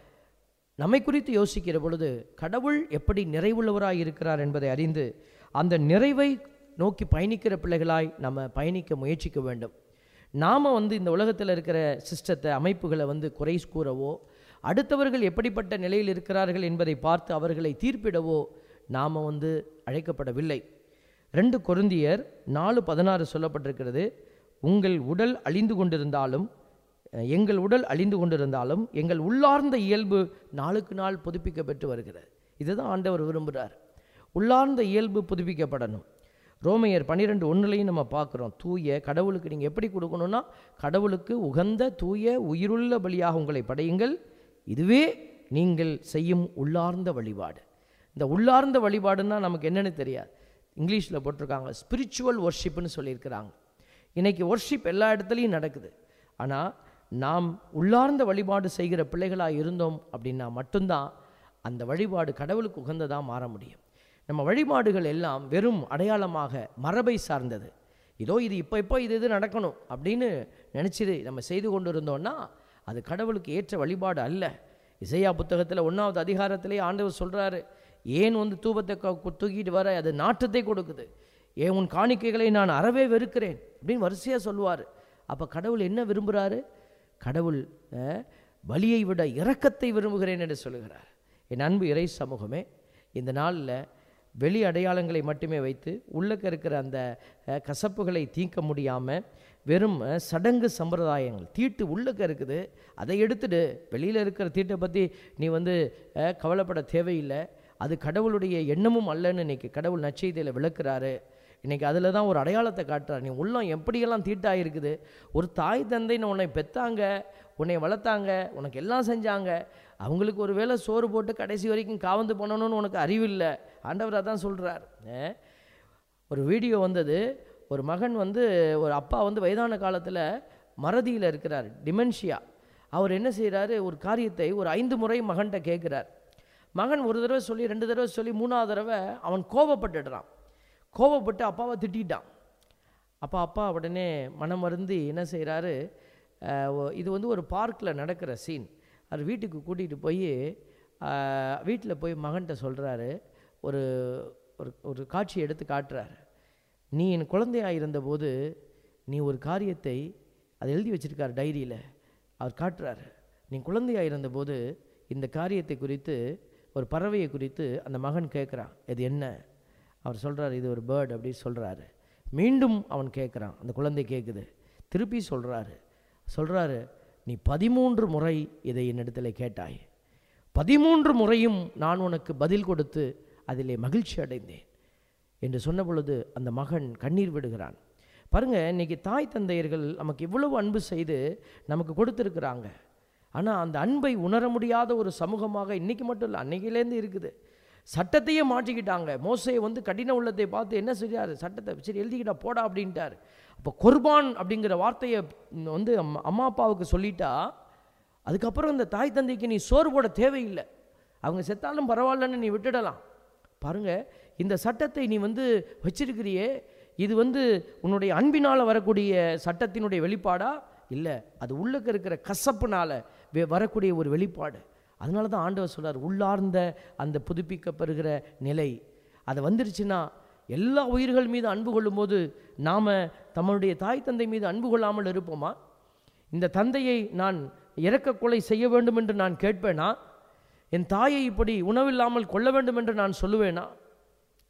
நம்மை குறித்து யோசிக்கிற பொழுது கடவுள் எப்படி நிறைவுள்ளவராய் இருக்கிறார் என்பதை அறிந்து அந்த நிறைவை நோக்கி பயணிக்கிற பிள்ளைகளாய் நம்ம பயணிக்க முயற்சிக்க வேண்டும் நாம் வந்து இந்த உலகத்தில் இருக்கிற சிஸ்டத்தை அமைப்புகளை வந்து குறை கூறவோ அடுத்தவர்கள் எப்படிப்பட்ட நிலையில் இருக்கிறார்கள் என்பதை பார்த்து அவர்களை தீர்ப்பிடவோ நாம் வந்து அழைக்கப்படவில்லை ரெண்டு கொருந்தியர் நாலு பதினாறு சொல்லப்பட்டிருக்கிறது உங்கள் உடல் அழிந்து கொண்டிருந்தாலும் அஹ், எங்கள் உடல் அழிந்து கொண்டிருந்தாலும் எங்கள் உள்ளார்ந்த இயல்பு நாளுக்கு நாள் புதுப்பிக்கப்பட்டு வருகிறது இதுதான் ஆண்டவர் விரும்புகிறார் உள்ளார்ந்த இயல்பு புதுப்பிக்கப்படணும் ரோமையர் பன்னிரெண்டு ஒன்றுலையும் நம்ம பார்க்குறோம் தூய கடவுளுக்கு நீங்கள் எப்படி கொடுக்கணும்னா கடவுளுக்கு உகந்த தூய உயிருள்ள பலியாக உங்களை படையுங்கள் இதுவே நீங்கள் செய்யும் உள்ளார்ந்த வழிபாடு இந்த உள்ளார்ந்த வழிபாடுன்னா நமக்கு என்னன்னு தெரியாது இங்கிலீஷில் போட்டிருக்காங்க ஸ்பிரிச்சுவல் ஒர்ஷிப்னு சொல்லியிருக்கிறாங்க இன்னைக்கு ஒர்ஷிப் எல்லா இடத்துலையும் நடக்குது ஆனால் நாம் உள்ளார்ந்த வழிபாடு செய்கிற பிள்ளைகளாக இருந்தோம் அப்படின்னா மட்டும்தான் அந்த வழிபாடு கடவுளுக்கு உகந்ததாக மாற முடியும் நம்ம வழிபாடுகள் எல்லாம் வெறும் அடையாளமாக மரபை சார்ந்தது இதோ இது இப்போ இப்போ இது இது நடக்கணும் அப்படின்னு நினச்சிது நம்ம செய்து கொண்டு இருந்தோம்னா அது கடவுளுக்கு ஏற்ற வழிபாடு அல்ல இசையா புத்தகத்தில் ஒன்றாவது அதிகாரத்திலே ஆண்டவர் சொல்கிறாரு ஏன் வந்து தூபத்தை க- கு- தூக்கிட்டு வர அது நாட்டத்தை கொடுக்குது ஏன் உன் காணிக்கைகளை நான் அறவே வெறுக்கிறேன் அப்படின்னு வரிசையாக சொல்லுவார் அப்போ கடவுள் என்ன விரும்புகிறாரு கடவுள் அஹ், பலியை விட இரக்கத்தை விரும்புகிறேன் என்று சொல்லுகிறார் என் அன்பு இறை சமூகமே இந்த நாளில் வெளி அடையாளங்களை மட்டுமே வைத்து உள்ளக்க இருக்கிற அந்த அஹ், கசப்புகளை தீர்க்க முடியாமல் வெறும் அஹ், சடங்கு சம்பிரதாயங்கள் தீட்டு உள்ளக்க இருக்குது அதை எடுத்துடு வெளியில் இருக்கிற தீட்டை பற்றி நீ வந்து அஹ், கவலைப்பட தேவையில்லை அது கடவுளுடைய எண்ணமும் அல்லன்னு இன்னைக்கு கடவுள் நற்செய்தியில் விளக்குறாரு இன்னைக்கு அதில் தான் ஒரு அடையாளத்தை காட்டுறார் நீ உள்ளம் எப்படியெல்லாம் தீட்டாக இருக்குது ஒரு தாய் தந்தைன்னு உன்னை பெத்தாங்க உன்னை வளர்த்தாங்க உனக்கு எல்லாம் செஞ்சாங்க அவங்களுக்கு ஒரு வேளை சோறு போட்டு கடைசி வரைக்கும் காவந்து பண்ணணும்னு உனக்கு அறிவில்லை ஆண்டவர் அதான் சொல்கிறார் ஒரு வீடியோ வந்தது ஒரு மகன் வந்து ஒரு அப்பா வந்து வயதான காலத்தில் மறதியில் இருக்கிறார் டிமென்ஷியா அவர் என்ன செய்கிறாரு ஒரு காரியத்தை ஒரு ஐந்து முறை மகன்கிட்ட கேட்குறார் மகன் ஒரு தடவை சொல்லி ரெண்டு தடவை சொல்லி மூணாவது தடவை அவன் கோபப்பட்டுடுறான் கோபப்பட்டு அப்பாவை திட்டிட்டான் அப்போ அப்பா உடனே மனம் வருந்தி என்ன செய்கிறாரு இது வந்து ஒரு பார்க்கில் நடக்கிற சீன் அவர் வீட்டுக்கு கூட்டிகிட்டு போய் வீட்டில் போய் மகன்கிட்ட சொல்கிறாரு ஒரு ஒரு ஒரு காட்சி எடுத்து காட்டுறாரு நீ என் குழந்தையாக இருந்தபோது நீ ஒரு காரியத்தை அதை எழுதி வச்சிருக்கார் டைரியில் அவர் காட்டுறாரு நீ குழந்தையாக இருந்தபோது இந்த காரியத்தை குறித்து ஒரு பறவையை குறித்து அந்த மகன் கேட்குறான் இது என்ன அவர் சொல்கிறார் இது ஒரு பேர்ட் அப்படி சொல்கிறாரு மீண்டும் அவன் கேட்குறான் அந்த குழந்தை கேட்குது திருப்பி சொல்கிறாரு சொல்கிறாரு நீ பதிமூன்று முறை இதை என்னிடத்தில் கேட்டாய் பதிமூன்று முறையும் நான் உனக்கு பதில் கொடுத்து அதிலே மகிழ்ச்சி அடைந்தேன் என்று சொன்ன பொழுது அந்த மகன் கண்ணீர் விடுகிறான் பாருங்க இன்னைக்கு தாய் தந்தையர்கள் நமக்கு இவ்வளவு அன்பு செய்து நமக்கு கொடுத்துருக்குறாங்க ஆனால் அந்த அன்பை உணர முடியாத ஒரு சமூகமாக இன்னைக்கு மட்டும் இல்லை அன்னைக்கிலேருந்து இருக்குது சட்டத்தையே மாற்றிக்கிட்டாங்க மோசையை வந்து கடின உள்ளத்தை பார்த்து என்ன செய்யாரு சட்டத்தை சரி எழுதிக்கிட்டா போடா அப்படின்ட்டார் அப்போ குர்பான் அப்படிங்கிற வார்த்தையை வந்து அம்மா- அம்மா அப்பாவுக்கு சொல்லிட்டா அதுக்கப்புறம் இந்த தாய் தந்தைக்கு நீ சோறு போட தேவையில்லை அவங்க செத்தாலும் பரவாயில்லன்னு நீ விட்டுடலாம் பாருங்க இந்த சட்டத்தை நீ வந்து வச்சிருக்கிறியே இது வந்து உன்னுடைய அன்பினால் வரக்கூடிய சட்டத்தினுடைய வெளிப்பாடா இல்லை அது உள்ளக்க இருக்கிற கசப்புனால வெ- வரக்கூடிய ஒரு வெளிப்பாடு அதனால தான் ஆண்டவர் சொல்றார் உள்ளார்ந்த அந்த புதுப்பிக்கப்படுகிற நிலை அது வந்துருச்சுன்னா எல்லா உயிர்கள் மீது அன்பு கொள்ளும்போது நாம் தம்முடைய தாய் தந்தை மீது அன்பு கொள்ளாமல் இருப்போமா இந்த தந்தையை நான் இறக்க கொலை செய்ய வேண்டும் என்று நான் கேட்பேனா என் தாயை இப்படி உணவில்லாமல் கொள்ள வேண்டும் என்று நான் சொல்லுவேனா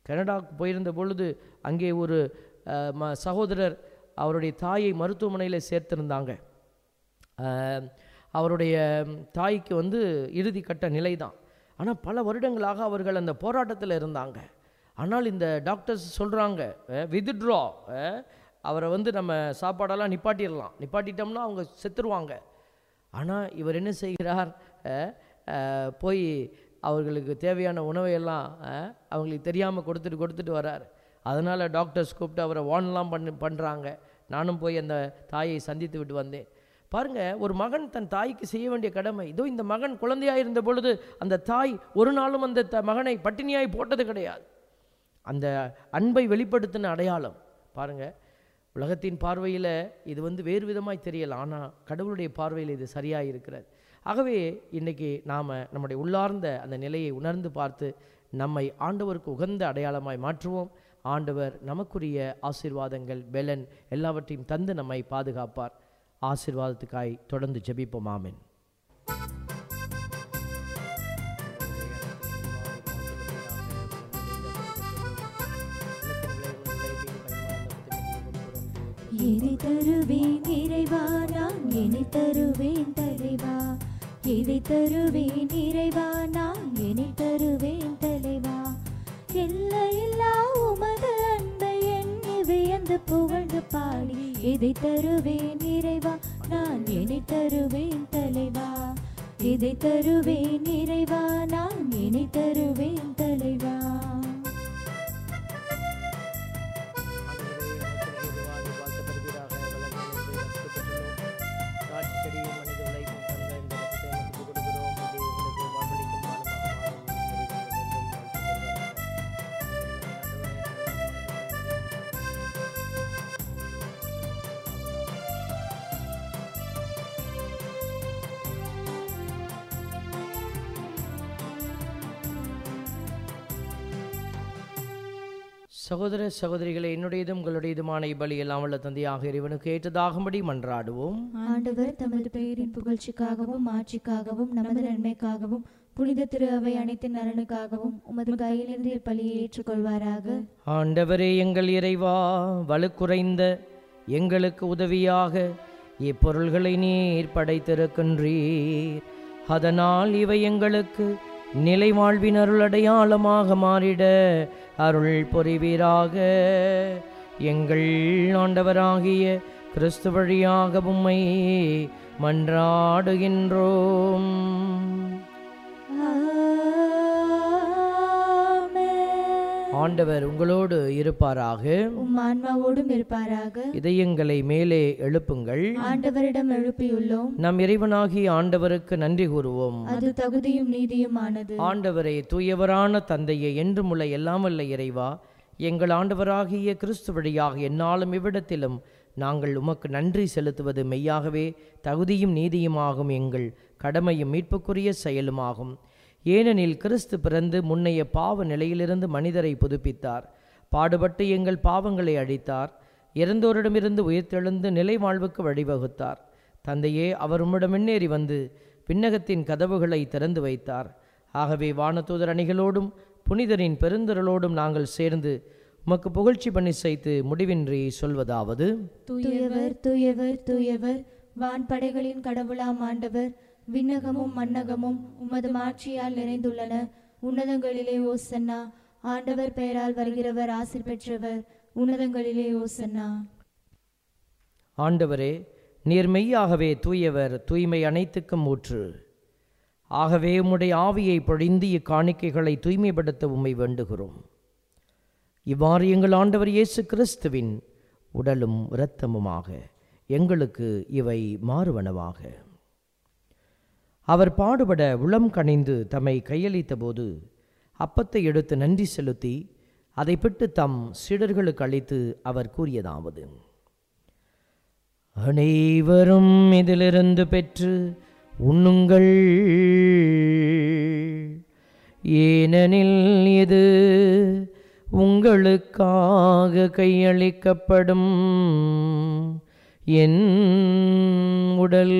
கனடாவுக்கு போயிருந்த பொழுது அங்கே ஒரு அஹ், ம சகோதரர் அவருடைய தாயை மருத்துவமனையில் சேர்த்திருந்தாங்க அஹ், அவருடைய தாய்க்கு வந்து இறுதி கட்ட நிலை தான் ஆனால் பல வருடங்களாக அவர்கள் அந்த போராட்டத்தில் இருந்தாங்க ஆனால் இந்த டாக்டர்ஸ் சொல்கிறாங்க வித்ட்ரா அவரை வந்து நம்ம சாப்பாடெல்லாம் நிப்பாட்டிடலாம் நிப்பாட்டிட்டோம்னா அவங்க செத்துருவாங்க ஆனால் இவர் என்ன செய்கிறார் அஹ், அஹ், போய் அவர்களுக்கு தேவையான உணவையெல்லாம் அஹ், அவங்களுக்கு தெரியாமல் கொடுத்துட்டு கொடுத்துட்டு வரார் அதனால் டாக்டர்ஸ் கூப்பிட்டு அவரை வார்ன்லாம் பண்ணி பண்ணுறாங்க நானும் போய் அந்த தாயை சந்தித்து விட்டு வந்தேன் பாருங்க ஒரு மகன் தன் தாய்க்கு செய்ய வேண்டிய கடமை இதோ இந்த மகன் குழந்தையாக இருந்த பொழுது அந்த தாய் ஒரு நாளும் அந்த த மகனை பட்டினியாய் போட்டது கிடையாது அந்த அன்பை வெளிப்படுத்தின அடையாளம் பாருங்க உலகத்தின் பார்வையில் இது வந்து வேறு விதமாய் தெரியலாம் ஆனால் கடவுளுடைய பார்வையில் இது சரியாக இருக்கிறது ஆகவே இன்னைக்கு நாம் நம்முடைய உள்ளார்ந்த அந்த நிலையை உணர்ந்து பார்த்து நம்மை ஆண்டவருக்கு உகந்த அடையாளமாய் மாற்றுவோம் ஆண்டவர் நமக்குரிய ஆசீர்வாதங்கள் பெலன் எல்லாவற்றையும் தந்து நம்மை பாதுகாப்பார் ஆசீர்வாதத்துக்காய் தொடர்ந்து ஜெபிப்போம் ஆமென் எதை தருவேன் இறைவா நான் என்னை தருவேன் தலைவா எதை தருவேன் இறைவா நான் என்னை தருவேன் தலைவா எல்லையில்லா உமது அன்பை எண்ணி வியந்து புகழ்ந்து பாடி எதை தருவேன் இறைவா நான் என்னை தருவேன் தலைவா எதை தருவேன் இறைவா நான் என்னை தருவேன் தலைவா சகோதர சகோதரிகளே என்னுடையதும் உங்களுடையதுமான இப்பலி எல்லாம் உள்ள தந்தையாக இறைவனுக்கு ஏற்றதாகும்படி மன்றாடுவோம் ஆண்டவர் தமது பெயரின் புகழ்ச்சிக்காகவும் ஆட்சிக்காகவும் நமது நன்மைக்காகவும் புனித திரு அவை அனைத்தின் நலனுக்காகவும் உமது கையிலிருந்து இப்பலியை ஏற்றுக்கொள்வாராக ஆண்டவரே எங்கள் இறைவா வலுக்குறைந்த எங்களுக்கு உதவியாக இப்பொருள்களை நீர் படைத்திருக்கின்றீர் அதனால் இவை எங்களுக்கு நிலை வாழ்வின் அருள் அடையாளமாக மாறிட அருள் புரிவீராக எங்கள் ஆண்டவராகிய கிறிஸ்து வழியாக உம்மை மன்றாடுகின்றோம் ஆமென். ஆண்டவர் உங்களோடு இருப்பாராக உம் ஆன்மாவோடும் இருப்பாராக இதயங்களை மேலே எழுப்புங்கள் ஆண்டவரிடம் எழுப்பியுள்ளோம் நம் இறைவனாகி ஆண்டவருக்கு நன்றி கூறுவோம் அது தகுதியும் நீதியுமானது ஆண்டவரே தூயவரான தந்தையை என்றும் உள்ள எல்லாம் வல்ல இறைவா எங்கள் ஆண்டவராகிய கிறிஸ்து வழியாக எந்நாளும் இவ்விடத்திலும் நாங்கள் உமக்கு நன்றி செலுத்துவது மெய்யாகவே தகுதியும் நீதியுமாகும் எங்கள் கடமையும் மீட்புக்குரிய செயலுமாகும் ஏனெனில் கிறிஸ்து பிறந்து முன்னைய பாவ நிலையிலிருந்து மனிதரை புதுப்பித்தார் பாடுபட்டு எங்கள் பாவங்களை அழித்தார் இறந்தோரிடமிருந்து உயிர்த்தெழுந்து நிலை வாழ்வுக்கு வழிவகுத்தார் தந்தையே அவர் உம்மிடம் முன்னேறி வந்து விண்ணகத்தின் கதவுகளை திறந்து வைத்தார் ஆகவே வானதூதர் அணிகளோடும் புனிதரின் பெருந்திரளோடும் நாங்கள் சேர்ந்து உமக்கு புகழ்ச்சி பண்ணி செய்து முடிவின்றி சொல்வதாவது தூயவர் தூயவர் தூயவர் வான்படைகளின் கடவுளாம் ஆண்டவர் விண்ணகமும் மன்னகமும் உமது மாட்சியால் நிறைந்துள்ளன உன்னதங்களிலே ஓசன்னா ஆண்டவர் பெயரால் வருகிறவர் ஆசிர் பெற்றவர் உன்னதங்களிலே ஓசன்னா ஆண்டவரே நீர் மெய்யாகவே தூயவர் தூய்மை அனைத்துக்கும் ஊற்று ஆகவே உம்முடைய ஆவியை பொழிந்து இக்காணிக்கைகளை தூய்மைப்படுத்த உம்மை வேண்டுகிறோம் இவ்வாறு எங்கள் ஆண்டவர் இயேசு கிறிஸ்துவின் உடலும் இரத்தமுமாக எங்களுக்கு இவை மாறுவனவாக அவர் பாடுபட உளம் கனிந்து தம்மை கையளித்த போது அப்பத்தை எடுத்து நன்றி செலுத்தி அதை பிட்டு தம் சீடர்களுக்கு அளித்து அவர் கூறியதாவது அனைவரும் இதிலிருந்து பெற்று உண்ணுங்கள் ஏனெனில் இது உங்களுக்காக கையளிக்கப்படும் என் உடல்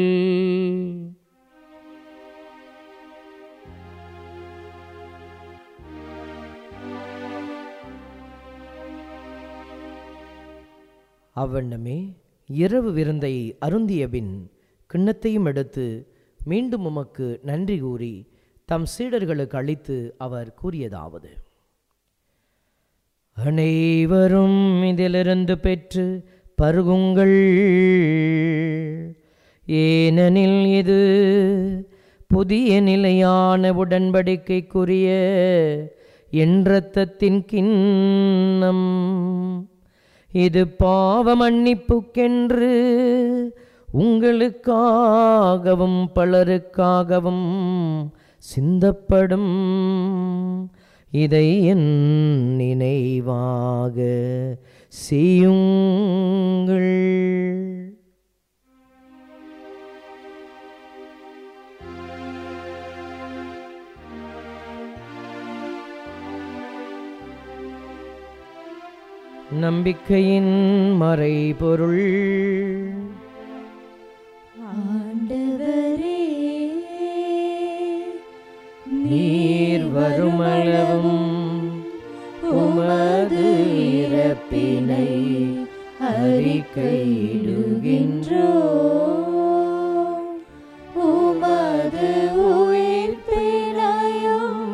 அவ்வண்ணமே இரவு விருந்தை அருந்தியபின் கிண்ணத்தையும் எடுத்து மீண்டும் உமக்கு நன்றி கூறி தம் சீடர்களுக்கு அளித்து அவர் கூறியதாவது அனைவரும் இதிலிருந்து பெற்று பருகுங்கள் ஏனெனில் இது புதிய நிலையான உடன்படிக்கைக்குரிய என் இரத்தத்தின் கிண்ணம் இது பாவ மன்னிப்புக்கென்று உங்களுக்காகவும் பலருக்காகவும் சிந்தப்படும் இதை என் நினைவாக செய்யுங்கள் நம்பிக்கையின் மறைபொருள் ஆண்டவரே நீர் வருமளவும் உமது இறப்பினை அறிக்கையிடுகின்றோ உமது உயிர்ப்பினையும்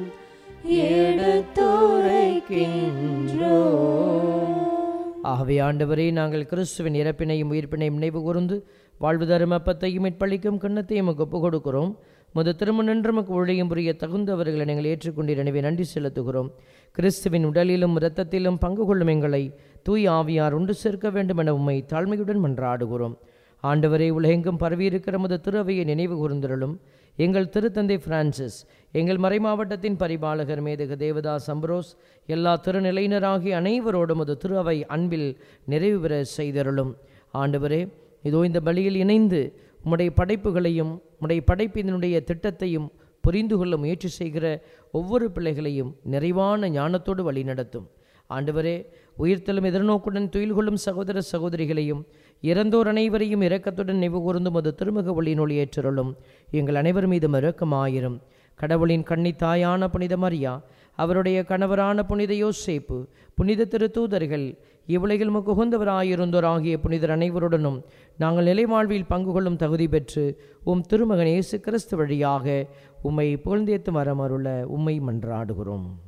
எடுத்துரைக்கின்றோ ஆகவே ஆண்டவரே நாங்கள் கிறிஸ்துவின் இறப்பினையும் உயிர்ப்பினையும் நினைவு கூர்ந்து வாழ்வு தரும் அப்பத்தையும் மீட்பளிக்கும் கிண்ணத்தையும் உமக்கு ஒப்புக் கொடுக்கிறோம் முத திருமணன்று நமக்கு ஒழியும் புரிய தகுந்தவர்களை நாங்கள் ஏற்றுக்கொண்டீர் எனவே நன்றி செலுத்துகிறோம் கிறிஸ்துவின் உடலிலும் இரத்தத்திலும் பங்கு கொள்ளும் எங்களை தூய் ஆவியார் ஒன்று சேர்க்க வேண்டும் என உம்மை தாழ்மையுடன் மன்றாடுகிறோம் ஆண்டவரே உலகெங்கும் பரவியிருக்கிற முத திருவையை நினைவு கூர்ந்திரலும் எங்கள் திருத்தந்தை பிரான்சிஸ் எங்கள் மறைமாவட்டத்தின் பரிபாலகர் மேதகு தேவதாஸ் அம்பரோஸ் எல்லா திருநிலையினராகிய அனைவரோடும் அது திரு அவை அன்பில் நிறைவு பெற செய்தருளும் ஆண்டவரே இதோ இந்த பலியில் இணைந்து உம்முடைய படைப்புகளையும் உம்முடைய படைப்பினுடைய திட்டத்தையும் புரிந்து கொள்ள முயற்சி செய்கிற ஒவ்வொரு பிள்ளைகளையும் நிறைவான ஞானத்தோடு வழிநடத்தும் ஆண்டவரே உயிர்த்தலும் எதிர்நோக்குடன் துயில் கொள்ளும் சகோதர சகோதரிகளையும் இறந்தோர் அனைவரையும் இரக்கத்துடன் நினைவு கூர்ந்தும் அது திருமுக ஒளியினொளி ஏற்றருளும் எங்கள் அனைவர் மீதும் இரக்கமாயிரும் கடவுளின் கன்னி தாயான புனித மரியா அவருடைய கணவரான புனித யோசேப்பு புனித திருத்தூதர்கள் இவ்வுலகில் முகுந்தவராயிருந்தோர் ஆகிய புனிதர் அனைவருடனும் நாங்கள் நிலைவாழ்வில் பங்கு கொள்ளும் தகுதி பெற்று உம் திருமகன் இயேசு கிறிஸ்து வழியாக உம்மை புகழ்ந்தேத்து மரமருள உம்மை மன்றாடுகிறோம்